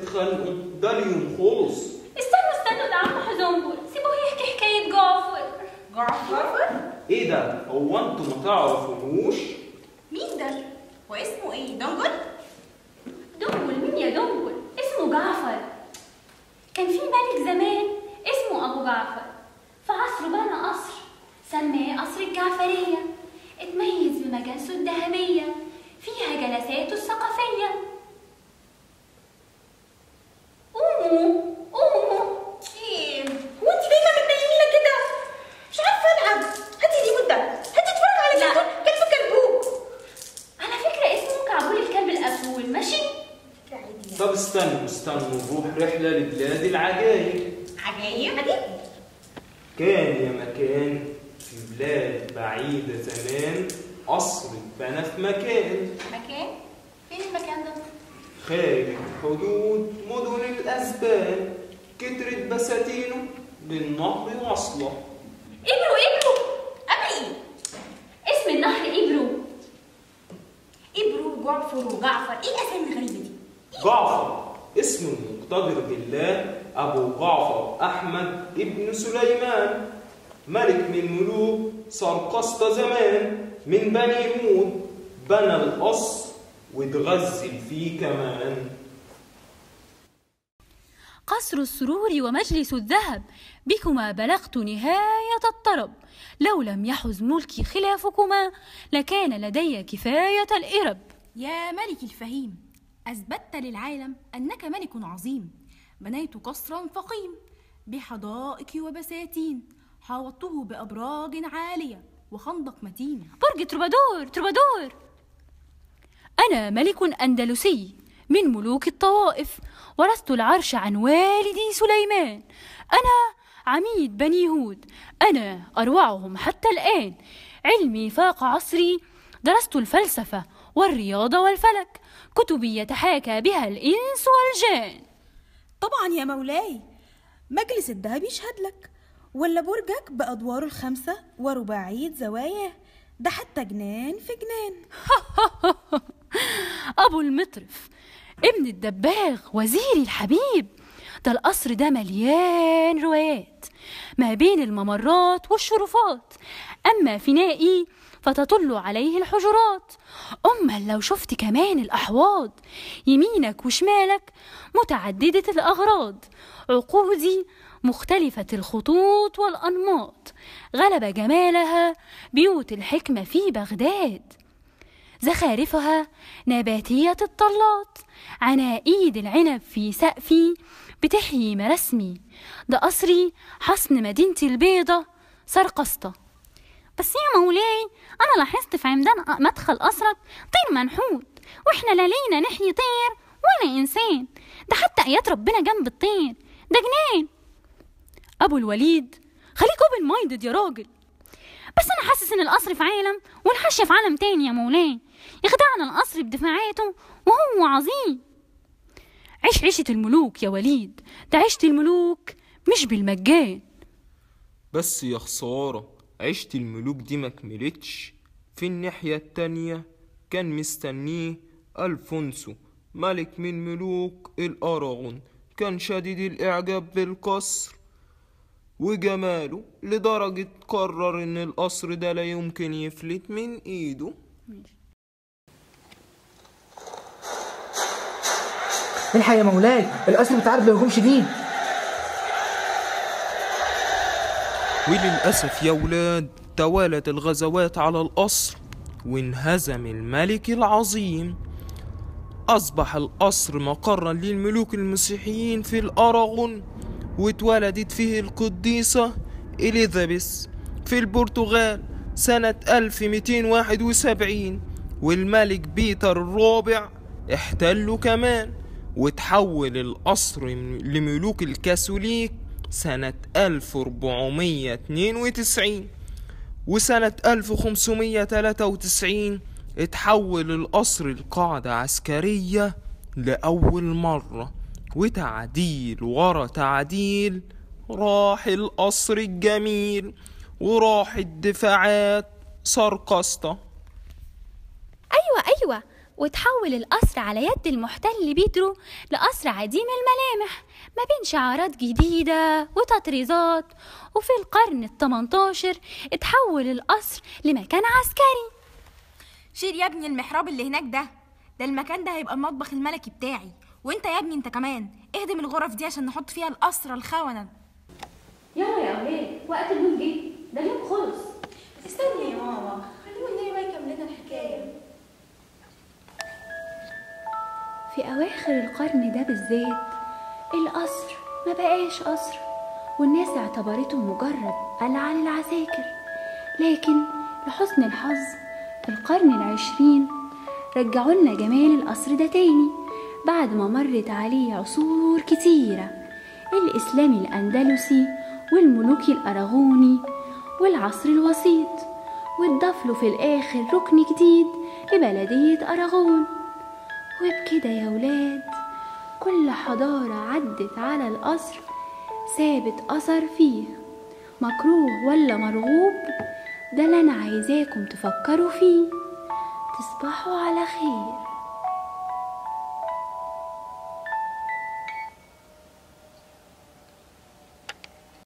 اتخانقوا ده اليوم خلص استنوا استنوا ده عم حزنبل سيبوه يحكي حكاية جعفر جعفر ايه ده هو انتوا ما تعرفوش مين ده واسمه ايه دنجل دنبل مين يا دنبل اسمه جعفر كان في ملك زمان اسمه أبو جعفر في عصره بنى قصر سماه قصر الجعفرية اتميز بمجالسه الذهبية فيها جلساته الثقافية قوموا قوموا ايه هو انت دايما بتنيمينا كده مش عارفه العب هاتي دي مده هاتي اتفرج على لا. كرتون كلب كلبوك على فكرة اسمه كعبول الكلب الأسود ماشي طب استنوا استنوا نروح رحلة لبلاد العجائب عجايب عجيب كان يا مكان في بلاد بعيدة زمان قصر اتبنى في مكان مكان فين المكان ده خارج حدود مدن الأسبان كترت بساتينه للنهر واصلة إبرو إبرو اما ايه اسم النهر إبرو ابرو وجعفر وجعفر ايه الاسامي الغريبه دي جعفر اسم المقتدر بالله أبو جعفر أحمد ابن سليمان ملك من ملوك سرقسطة زمان من بني هود بنى القصر واتغزل فيه كمان قصر السرور ومجلس الذهب بكما بلغت نهاية الطرب لو لم يحز ملكي خلافكما لكان لدي كفاية الإرب يا ملك الفهيم أثبتت للعالم أنك ملك عظيم بنيت قصرا فخيم بحدائق وبساتين حاوطته بأبراج عالية وخندق متين برج تروبادور تروبادور أنا ملك أندلسي من ملوك الطوائف ورثت العرش عن والدي سليمان أنا عميد بني هود أنا أروعهم حتى الآن علمي فاق عصري درست الفلسفة والرياضة والفلك كتبي يتحاكى بها الإنس والجان طبعا يا مولاي مجلس الذهب يشهد لك ولا برجك بأدواره الخمسة ورباعية زواياه ده حتى جنان في جنان أبو المطرف ابن الدباغ وزيري الحبيب ده القصر ده مليان روايات ما بين الممرات والشرفات أما فنائي فتطل عليه الحجرات أما لو شفت كمان الأحواض يمينك وشمالك متعددة الأغراض عقودي مختلفة الخطوط والأنماط غلب جمالها بيوت الحكمة في بغداد زخارفها نباتية الطلات عناقيد العنب في سقفي بتحيي مراسمي ده قصري حصن مدينتي البيضة سرقسطة بس يا مولاي أنا لاحظت في عمدان مدخل قصرك طير منحوت وإحنا لا لينا نحيي طير ولا إنسان ده حتى آيات ربنا جنب الطير ده جنان أبو الوليد خليك اوبن مايندد يا راجل بس أنا حاسس إن القصر في عالم والحاشية في عالم تاني يا مولاي يخدعنا القصر بدفاعاته وهو عظيم عيش عيشة الملوك يا وليد ده عيشة الملوك مش بالمجان بس يا خسارة عيشة الملوك دي مكملتش في الناحية التانية كان مستنيه ألفونسو ملك من ملوك الأراغون كان شديد الإعجاب بالقصر وجماله لدرجة قرر إن القصر ده لا يمكن يفلت من إيده الحق يا مولاي القصر متعرض لهجوم شديد وللأسف يا ولاد توالت الغزوات على القصر وانهزم الملك العظيم أصبح القصر مقرا للملوك المسيحيين في الأراغون واتولدت فيه القديسة إليزابيث في البرتغال سنة 1271 والملك بيتر الرابع احتله كمان وتحول القصر لملوك الكاثوليك سنة 1492 وسنة 1593 اتحول القصر لقاعدة عسكرية لأول مرة وتعديل ورا تعديل راح القصر الجميل وراح الدفاعات سرقسطة أيوة أيوة وتحول القصر على يد المحتل بيدرو لقصر عديم الملامح ما بين شعارات جديدة وتطريزات وفي القرن التمنتاشر اتحول القصر لمكان عسكري شيل يا ابني المحراب اللي هناك ده ده المكان ده هيبقى المطبخ الملكي بتاعي وانت يا ابني انت كمان اهدم الغرف دي عشان نحط فيها الأسرة الخونة يلا يا أولاد وقت النوم جه ده اليوم خلص استني يا ماما خلينا النبي بقى يكمل لنا الحكايه في أواخر القرن ده بالذات القصر ما بقاش قصر والناس اعتبرته مجرد قلعة للعساكر لكن لحسن الحظ في القرن العشرين رجعوا لنا جمال القصر ده تاني بعد ما مرت عليه عصور كتيرة الإسلامي الأندلسي والملوكي الأراغوني والعصر الوسيط واتضاف له في الآخر ركن جديد لبلدية أراغون وبكده يا ولاد كل حضارة عدت على القصر سابت أثر فيه مكروه ولا مرغوب ده اللي أنا عايزاكم تفكروا فيه تصبحوا على خير